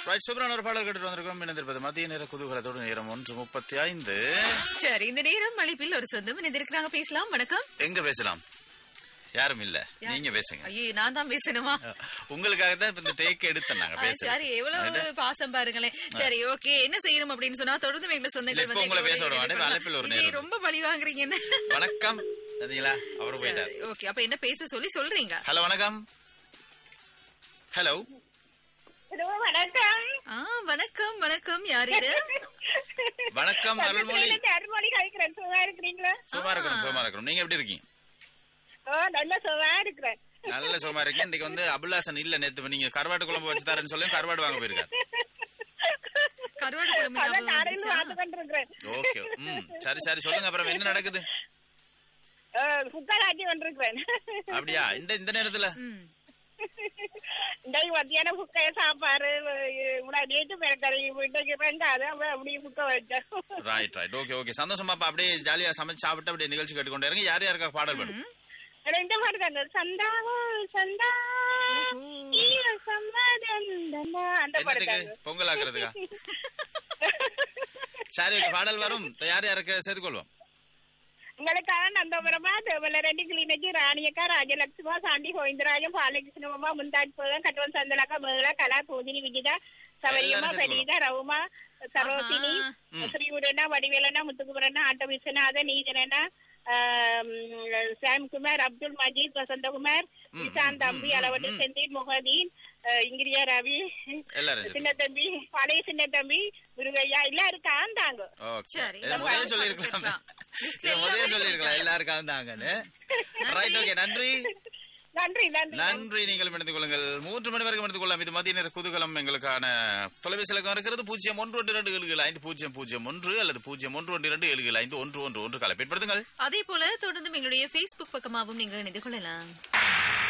Right சூப்பரான ஒரு பாடல் கேட்டு வந்திருக்கோம் இணைந்திருப்பது மதிய நேர குதூகலத்தோடு நேரம் ஒன்று முப்பத்தி ஐந்து சரி இந்த நேரம் அழைப்பில் ஒரு சொந்தம் இணைந்திருக்கிறாங்க பேசலாம் வணக்கம் எங்க பேசலாம் யாரும் இல்ல நீங்க பேசுங்க ஐயோ நான் தான் பேசணுமா உங்களுக்காக தான் இப்ப இந்த டேக் எடுத்தேன் நாங்க ஆ, பேச சரி எவ்வளவு பாசம் பாருங்களேன் சரி ஓகே என்ன செய்யணும் அப்படின்னு சொன்னா தொடர்ந்து எங்களை சொந்தங்கள் இல்ல, இப்ப உங்களை பேச விட மாட்டேன். இப்ப அழைப்பில் ஒரு இது நேரம். ரொம்ப பழி வாங்குறீங்க என்ன வணக்கம் சரிங்களா அவரு போயிட்டார் ஓகே அப்ப என்ன பேச சொல்லி சொல்றீங்க ஹலோ வணக்கம் ஹலோ ஹலோ வணக்கம் ஆ வணக்கம் வணக்கம் யார் இது வணக்கம் அருள்மொழி அருள்மொழி கழிக்கிறேன் சுகமா இருக்கிறீங்களா சும்மா இருக்கிறோம் சும்மா இருக்கிறோம் நீங்க எப்படி இருக்கீங்க ஓ நல்ல சுகமா இருக்கிறேன் நல்ல சுகமா இருக்கீங்க இன்னைக்கு வந்து அபுல்லாசன் இல்ல நேத்து நீங்க கருவாட்டு குழம்பு வச்சு தரேன்னு சொல்லி கருவாடு வாங்க போயிருக்காரு கருவாடு குழம்பு அதான் ஞாபகம் காலையில வந்துருச்சா? பார்த்து கொண்டிருக்கிறேன் ஓகே ம் சரி சரி சொல்லுங்க அப்புறம் என்ன நடக்குது குக்கர் ஆக்கி கொண்டிருக்கிறேன் அப்படியா இந்த இந்த நேரத்துல ம். இன்றைக்கு மத்தியானம் குக்கைய சாப்பாடு முன்னாடி நேற்று மிளக்கறி இன்றைக்கு வெங்காது அப்படியே குக்க வச்சேன் ரைட் ரைட் ஓகே ஓகே சந்தோஷமாப்பா அப்படியே ஜாலியா சமைச்சு சாப்பிட்டு அப்படியே நிகழ்ச்சி கேட்டுக்கொண்டே இருங்க யார் யாருக்கா பாடல் வேணும் ரெண்டு பாட்டு தாங்க சந்தாவோ சந்தா ஓஹோ. ஈர சம்மதந்தனா அந்த பாட்டு என்னதுக்கு தாங்க பொங்கல் ஆக்குறதுக்கா சரி ஓகே பாடல் வரும் யார் யாருக்கு சேர்த்துக்கொள்வோம் உங்களுக்காக நந்தபுரமா தேவலரெட்டி கிளிநொச்சி ராணியக்கா ராஜலட்சுமா சாண்டி கோவிந்தராஜம் பாலகிருஷ்ணமா முந்தாஜ் போதம் கட்டுவன் சந்தனக்கா மேகலா கலா பூஜினி விஜிதா சவரியம்மா எல்லாரும் பெரியதா ரவுமா சரோசினி ம். ஸ்ரீவுடனா வடிவேலனா முத்துக்குமரனா ஆட்ட விஸ்வநாதன் நீதனனா சாம்குமார் அப்துல் மஜீத் வசந்தகுமார் நிஷாந்த் தம்பி அளவட்டு செந்தில் முகதீன் அஹ், இங்கிரியா ரவி எல்லாரும் சேர்த்து. சின்ன தம்பி பழைய சின்ன தம்பி முருகையா எல்லாரும் காந்தாங்க ஓகே சரி, இதை முதல்ல எல்லாரும் சொல்லியிருக்கலாம் சேர்த்துக்கலாம். லிஸ்ட்ல இதை முதல்ல எல்லாமே சொல்லியிருக்கலாம் எல்லாருக்கும் தாங்கன்னு ரைட் ஓகே நன்றி நன்றி நன்றி நன்றி நீங்கள் இணைந்து கொள்ளுங்கள் மூன்று மணி வரைக்கும் இணைந்து கொள்ளலாம் இது மதிய நேர குதூகலம் எங்களுக்கான தொலைபேசி இலக்கம் இருக்கிறது பூஜ்ஜியம் ஒன்று ஒன்று இரண்டு ஏழு ஏழு ஐந்து பூஜ்ஜியம் பூஜ்ஜியம் ஒன்று அல்லது பூஜ்ஜியம் ஒன்று ஒன்று இரண்டு ஏழு ஏழு ஐந்து ஒன்று ஒன்று ஒன்று காலை பயன்படுத்துங்கள் அதே போல தொடர்ந்து எங்களுடைய Facebook பக்கமாகவும் நீங்க இணைந்து கொள்ளலாம்